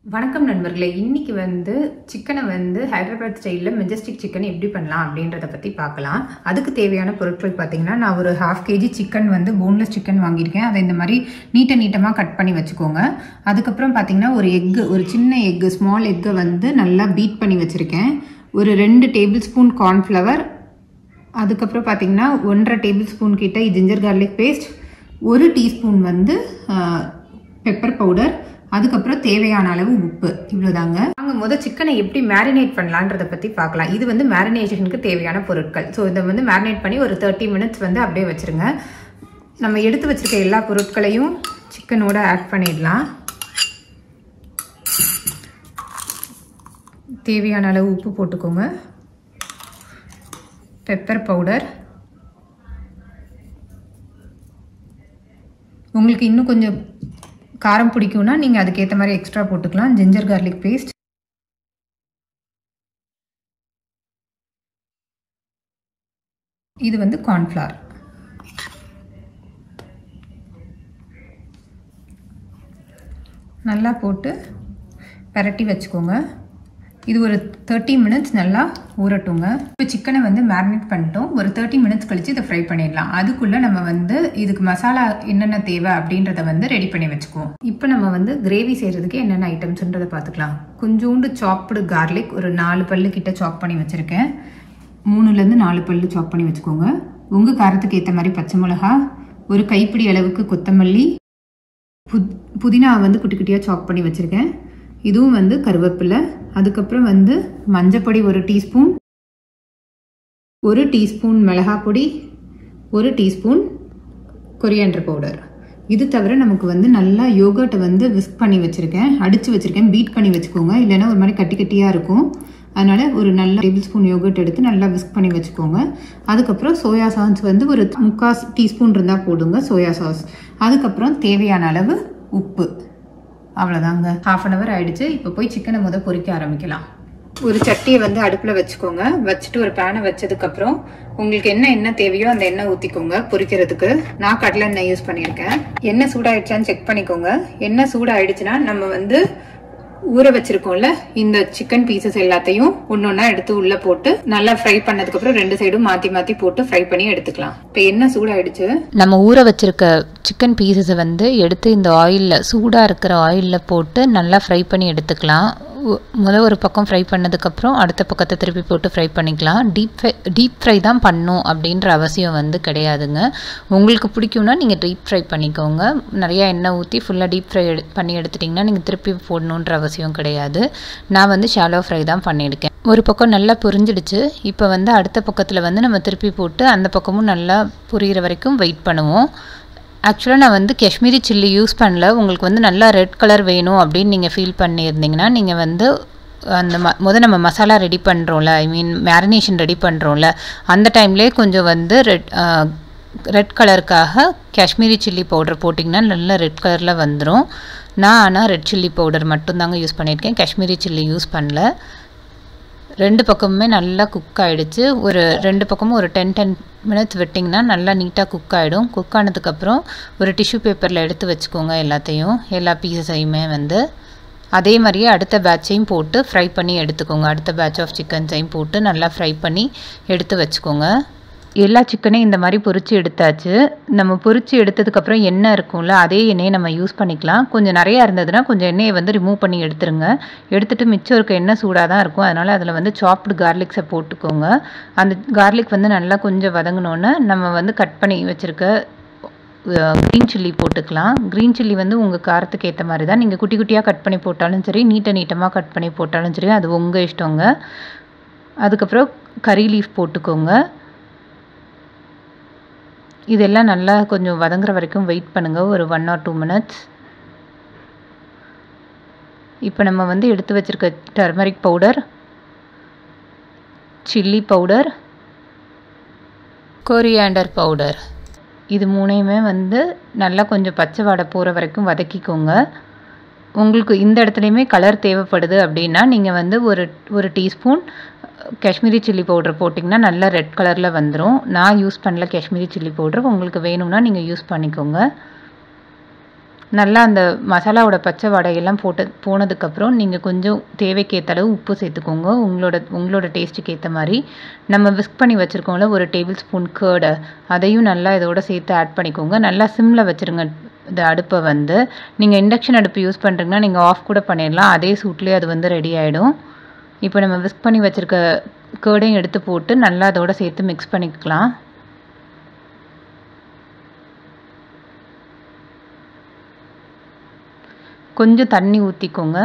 வணக்கம் நண்பர்களே இன்னைக்கு வந்து சிக்கனை வந்து ஹைதராபாத் ஸ்டைலில் மெஜஸ்டிக் சிக்கன் எப்படி பண்ணலாம் அப்படின்றத பற்றி பார்க்கலாம் அதுக்கு தேவையான பொருட்கள் பார்த்தீங்கன்னா நான் ஒரு ஹாஃப் கேஜி சிக்கன் வந்து போன்லெஸ் சிக்கன் வாங்கியிருக்கேன் அதை இந்த மாதிரி நீட்ட நீட்டமாக கட் பண்ணி வச்சுக்கோங்க அதுக்கப்புறம் பார்த்தீங்கன்னா ஒரு எக்கு ஒரு சின்ன எக்கு ஸ்மால் எக்கை வந்து நல்லா பீட் பண்ணி வச்சுருக்கேன் ஒரு ரெண்டு டேபிள் ஸ்பூன் கார்ன்ஃப்ளவர் அதுக்கப்புறம் பார்த்தீங்கன்னா ஒன்றரை டேபிள் ஸ்பூன் கிட்ட ஜிஞ்சர் கார்லிக் பேஸ்ட் ஒரு டீஸ்பூன் வந்து பெப்பர் பவுடர் அதுக்கப்புறம் தேவையான அளவு உப்பு இவ்வளோதாங்க நாங்க முத சிக்கனை எப்படி மேரினேட் பண்ணலான்றத பற்றி பார்க்கலாம் இது வந்து மேரினேஷனுக்கு தேவையான பொருட்கள் ஸோ இதை வந்து மேரினேட் பண்ணி ஒரு தேர்ட்டி மினிட்ஸ் வந்து அப்படியே வச்சுருங்க நம்ம எடுத்து வச்சிருக்க எல்லா பொருட்களையும் சிக்கனோட ஆட் பண்ணிடலாம் தேவையான அளவு உப்பு போட்டுக்கோங்க பெப்பர் பவுடர் உங்களுக்கு இன்னும் கொஞ்சம் காரம் பிடிக்கும்னா நீங்கள் அதுக்கேற்ற மாதிரி எக்ஸ்ட்ரா போட்டுக்கலாம் ஜிஞ்சர் கார்லிக் பேஸ்ட் இது வந்து கார்ன்ஃப்ளவர் நல்லா போட்டு பரட்டி வச்சுக்கோங்க இது ஒரு தேர்ட்டி மினிட்ஸ் நல்லா ஊறட்டுங்க இப்போ சிக்கனை வந்து மேரினேட் பண்ணிட்டோம் ஒரு தேர்ட்டி மினிட்ஸ் கழிச்சு இதை ஃப்ரை பண்ணிடலாம் அதுக்குள்ளே நம்ம வந்து இதுக்கு மசாலா என்னென்ன தேவை அப்படின்றத வந்து ரெடி பண்ணி வச்சுக்குவோம் இப்போ நம்ம வந்து கிரேவி செய்கிறதுக்கு என்னென்ன ஐட்டம்ஸ்ன்றதை பார்த்துக்கலாம் கொஞ்சோண்டு சாப்டு கார்லிக் ஒரு நாலு பல்லு கிட்ட சாப் பண்ணி வச்சுருக்கேன் மூணுலேருந்து நாலு பல்லு சாப் பண்ணி வச்சுக்கோங்க உங்கள் காரத்துக்கு ஏற்ற மாதிரி பச்சை மிளகா ஒரு கைப்பிடி அளவுக்கு கொத்தமல்லி புத் புதினா வந்து குட்டி குட்டியாக சாப் பண்ணி வச்சுருக்கேன் இதுவும் வந்து கருவேப்பிலை அதுக்கப்புறம் வந்து மஞ்சப்பொடி ஒரு டீஸ்பூன் ஒரு டீஸ்பூன் மிளகாய் பொடி ஒரு டீஸ்பூன் கொரியாண்டர் பவுடர் இது தவிர நமக்கு வந்து நல்லா யோகர்ட்டை வந்து விஸ்க் பண்ணி வச்சுருக்கேன் அடித்து வச்சுருக்கேன் பீட் பண்ணி வச்சுக்கோங்க இல்லைன்னா ஒரு மாதிரி கட்டி கட்டியாக இருக்கும் அதனால் ஒரு நல்ல டேபிள் ஸ்பூன் யோகர்ட் எடுத்து நல்லா விஸ்க் பண்ணி வச்சுக்கோங்க அதுக்கப்புறம் சோயா சாஸ் வந்து ஒரு முக்கால் டீஸ்பூன் இருந்தால் போடுங்க சோயா சாஸ் அதுக்கப்புறம் தேவையான அளவு உப்பு அவ்வளோதாங்க ஹாஃப் அன் ஹவர் ஆயிடுச்சு இப்போ போய் சிக்கனை முத பொரிக்க ஆரம்பிக்கலாம் ஒரு சட்டியை வந்து அடுப்பில் வச்சுக்கோங்க வச்சுட்டு ஒரு பேனை வச்சதுக்கப்புறம் உங்களுக்கு என்ன எண்ணெய் தேவையோ அந்த எண்ணெய் ஊற்றிக்கோங்க பொரிக்கிறதுக்கு நான் கடலை எண்ணெய் யூஸ் பண்ணியிருக்கேன் எண்ணெய் சூடாயிடுச்சான்னு செக் பண்ணிக்கோங்க எண்ணெய் சூடாயிடுச்சுன்னா நம்ம வந்து ஊற வச்சிருக்கோம்ல இந்த சிக்கன் பீசஸ் எல்லாத்தையும் ஒன்னொன்னா எடுத்து உள்ள போட்டு நல்லா ஃப்ரை பண்ணதுக்கு அப்புறம் ரெண்டு சைடும் மாத்தி மாத்தி போட்டு ஃப்ரை பண்ணி எடுத்துக்கலாம் இப்போ என்ன சூடாயிடுச்சு நம்ம ஊற வச்சிருக்க சிக்கன் பீசஸை வந்து எடுத்து இந்த ஆயிலில் சூடாக இருக்கிற ஆயிலில் போட்டு நல்லா ஃப்ரை பண்ணி எடுத்துக்கலாம் முதல் ஒரு பக்கம் ஃப்ரை பண்ணதுக்கப்புறம் அடுத்த பக்கத்தை திருப்பி போட்டு ஃப்ரை பண்ணிக்கலாம் டீப் ஃப்ரை டீப் ஃப்ரை தான் பண்ணும் அப்படின்ற அவசியம் வந்து கிடையாதுங்க உங்களுக்கு பிடிக்கும்னா நீங்கள் டீப் ஃப்ரை பண்ணிக்கோங்க நிறையா எண்ணெய் ஊற்றி ஃபுல்லாக டீப் ஃப்ரை எடு பண்ணி எடுத்துட்டிங்கன்னா நீங்கள் திருப்பி போடணுன்ற அவசியம் கிடையாது நான் வந்து ஷாலோ ஃப்ரை தான் பண்ணியிருக்கேன் ஒரு பக்கம் நல்லா புரிஞ்சிடுச்சு இப்போ வந்து அடுத்த பக்கத்தில் வந்து நம்ம திருப்பி போட்டு அந்த பக்கமும் நல்லா புரிகிற வரைக்கும் வெயிட் பண்ணுவோம் ஆக்சுவலாக நான் வந்து காஷ்மீரி சில்லி யூஸ் பண்ணல உங்களுக்கு வந்து நல்லா ரெட் கலர் வேணும் அப்படின்னு நீங்கள் ஃபீல் பண்ணியிருந்தீங்கன்னா நீங்கள் வந்து அந்த ம முத நம்ம மசாலா ரெடி பண்ணுறோம்ல ஐ மீன் மேரினேஷன் ரெடி பண்ணுறோம்ல அந்த டைம்லேயே கொஞ்சம் வந்து ரெட் ரெட் கலருக்காக காஷ்மீரி சில்லி பவுடர் போட்டிங்கன்னா நல்லா ரெட் கலரில் வந்துடும் நான் ஆனால் ரெட் சில்லி பவுடர் மட்டும்தாங்க யூஸ் பண்ணியிருக்கேன் காஷ்மீரி சில்லி யூஸ் பண்ணல ரெண்டு பக்கமுமே நல்லா குக் ஆகிடுச்சு ஒரு ரெண்டு பக்கமும் ஒரு டென் டென் மினிட்ஸ் விட்டிங்கன்னா நல்லா நீட்டாக குக் ஆகிடும் குக் ஆனதுக்கப்புறம் ஒரு டிஷ்யூ பேப்பரில் எடுத்து வச்சுக்கோங்க எல்லாத்தையும் எல்லா பீசஸையுமே வந்து அதே மாதிரியே அடுத்த பேட்சையும் போட்டு ஃப்ரை பண்ணி எடுத்துக்கோங்க அடுத்த பேட்ச் ஆஃப் சிக்கன்ஸையும் போட்டு நல்லா ஃப்ரை பண்ணி எடுத்து வச்சுக்கோங்க எல்லா சிக்கனையும் இந்த மாதிரி பொரிச்சு எடுத்தாச்சு நம்ம பொரிச்சு எடுத்ததுக்கப்புறம் எண்ணெய் இருக்கும்ல அதே எண்ணெயை நம்ம யூஸ் பண்ணிக்கலாம் கொஞ்சம் நிறையா இருந்ததுன்னா கொஞ்சம் எண்ணெயை வந்து ரிமூவ் பண்ணி எடுத்துருங்க எடுத்துகிட்டு மிச்சம் இருக்க எண்ணெய் சூடாக தான் இருக்கும் அதனால் அதில் வந்து சாப்டு கார்லிக்ஸை போட்டுக்கோங்க அந்த கார்லிக் வந்து நல்லா கொஞ்சம் வதங்கினோன்னே நம்ம வந்து கட் பண்ணி வச்சுருக்க க்ரீன் சில்லி போட்டுக்கலாம் க்ரீன் சில்லி வந்து உங்கள் காரத்துக்கு ஏற்ற மாதிரி தான் நீங்கள் குட்டி குட்டியாக கட் பண்ணி போட்டாலும் சரி நீட்ட நீட்டமாக கட் பண்ணி போட்டாலும் சரி அது உங்கள் இஷ்டங்க அதுக்கப்புறம் கறி லீஃப் போட்டுக்கோங்க இதெல்லாம் நல்லா கொஞ்சம் வதங்குற வரைக்கும் வெயிட் பண்ணுங்கள் ஒரு ஒன் ஆர் டூ மினிட்ஸ் இப்போ நம்ம வந்து எடுத்து வச்சுருக்க turmeric powder chilli powder coriander powder இது மூணையுமே வந்து நல்லா கொஞ்சம் பச்சை வாடை போகிற வரைக்கும் வதக்கிக்கோங்க உங்களுக்கு இந்த இடத்துலையுமே கலர் தேவைப்படுது அப்படின்னா நீங்கள் வந்து ஒரு ஒரு டீஸ்பூன் காஷ்மீரி சில்லி பவுடர் போட்டிங்கன்னா நல்லா ரெட் கலரில் வந்துடும் நான் யூஸ் பண்ணல காஷ்மீரி சில்லி பவுடர் உங்களுக்கு வேணும்னா நீங்கள் யூஸ் பண்ணிக்கோங்க நல்லா அந்த மசாலாவோட பச்சை வடையெல்லாம் போட்டு போனதுக்கப்புறம் நீங்கள் கொஞ்சம் தேவைக்கேற்ற அளவு உப்பு சேர்த்துக்கோங்க உங்களோட உங்களோட டேஸ்ட்டுக்கு ஏற்ற மாதிரி நம்ம விஸ்க் பண்ணி வச்சுருக்கோம்ல ஒரு டேபிள் ஸ்பூன் கேர்டை அதையும் நல்லா இதோட சேர்த்து ஆட் பண்ணிக்கோங்க நல்லா சிம்மில் வச்சுருங்க இந்த அடுப்பை வந்து நீங்கள் இண்டக்ஷன் அடுப்பு யூஸ் பண்ணுறீங்கன்னா நீங்கள் ஆஃப் கூட பண்ணிடலாம் அதே சூட்லேயே அது வந்து ரெடி ஆகிடும் இப்போ நம்ம விஸ்க் பண்ணி வச்சுருக்க கேர்டையும் எடுத்து போட்டு நல்லா அதோட சேர்த்து மிக்ஸ் பண்ணிக்கலாம் கொஞ்சம் தண்ணி ஊற்றிக்கோங்க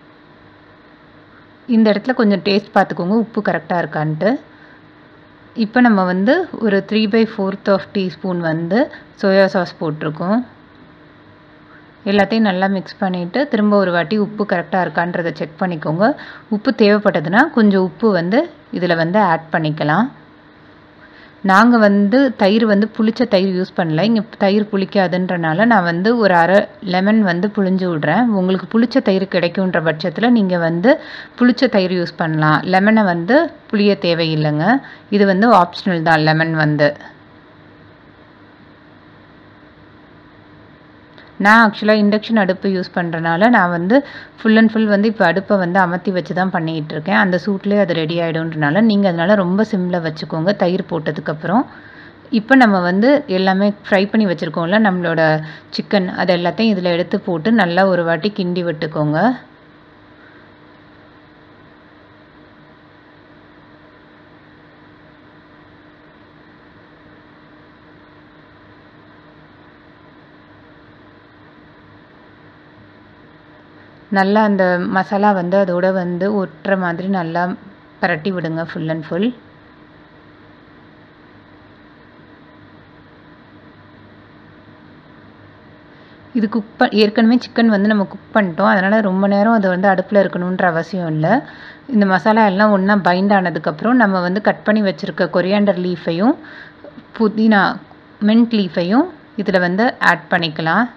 இந்த இடத்துல கொஞ்சம் டேஸ்ட் பார்த்துக்கோங்க உப்பு கரெக்டாக இருக்கான்ட்டு இப்போ நம்ம வந்து ஒரு three by fourth of teaspoon வந்து சோயா சாஸ் போட்டிருக்கோம் எல்லாத்தையும் நல்லா மிக்ஸ் பண்ணிவிட்டு திரும்ப ஒரு வாட்டி உப்பு கரெக்டாக இருக்கான்றதை செக் பண்ணிக்கோங்க உப்பு தேவைப்பட்டதுன்னா கொஞ்சம் உப்பு வந்து இதில் வந்து ஆட் பண்ணிக்கலாம் நாங்கள் வந்து தயிர் வந்து புளிச்ச தயிர் யூஸ் பண்ணல இங்கே தயிர் புளிக்காதுன்றனால நான் வந்து ஒரு அரை லெமன் வந்து புளிஞ்சு விட்றேன் உங்களுக்கு புளிச்ச தயிர் கிடைக்குன்ற பட்சத்தில் நீங்கள் வந்து புளிச்ச தயிர் யூஸ் பண்ணலாம் லெமனை வந்து புளிய தேவையில்லைங்க இது வந்து ஆப்ஷனல் தான் லெமன் வந்து நான் ஆக்சுவலாக இண்டக்ஷன் அடுப்பு யூஸ் பண்ணுறனால நான் வந்து ஃபுல் அண்ட் ஃபுல் வந்து இப்போ அடுப்பை வந்து அமர்த்தி வச்சு தான் பண்ணிக்கிட்டு இருக்கேன் அந்த சூட்லேயே அது ரெடி ஆகிடும்ன்றனால நீங்கள் அதனால் ரொம்ப சிம்மில் வச்சுக்கோங்க தயிர் போட்டதுக்கப்புறம் இப்போ நம்ம வந்து எல்லாமே ஃப்ரை பண்ணி வச்சுருக்கோம்ல நம்மளோட சிக்கன் அது எல்லாத்தையும் இதில் எடுத்து போட்டு நல்லா ஒரு வாட்டி கிண்டி விட்டுக்கோங்க நல்லா அந்த மசாலா வந்து அதோட வந்து ஒட்டுற மாதிரி நல்லா பரட்டி விடுங்க ஃபுல் அண்ட் ஃபுல் இது குக் ப ஏற்கனவே சிக்கன் வந்து நம்ம குக் பண்ணிட்டோம் அதனால் ரொம்ப நேரம் அது வந்து அடுப்பில் இருக்கணுன்ற அவசியம் இல்லை இந்த மசாலா எல்லாம் ஒன்றா பைண்ட் ஆனதுக்கப்புறம் நம்ம வந்து கட் பண்ணி வச்சுருக்க கொரியாண்டர் லீஃபையும் புதினா மின்ட் லீஃபையும் இதில் வந்து ஆட் பண்ணிக்கலாம்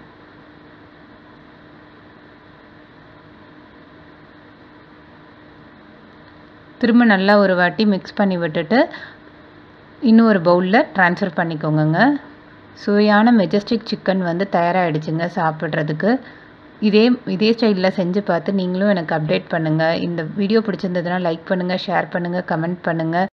திரும்ப நல்லா ஒரு வாட்டி மிக்ஸ் பண்ணி விட்டுட்டு இன்னும் ஒரு பவுலில் ட்ரான்ஸ்ஃபர் பண்ணிக்கோங்கங்க சுவையான மெஜஸ்டிக் சிக்கன் வந்து தயாராகிடுச்சுங்க சாப்பிட்றதுக்கு இதே இதே ஸ்டைலில் செஞ்சு பார்த்து நீங்களும் எனக்கு அப்டேட் பண்ணுங்கள் இந்த வீடியோ பிடிச்சிருந்ததுன்னா லைக் பண்ணுங்கள் ஷேர் பண்ணுங்கள் கமெண்ட் பண்ணுங்கள்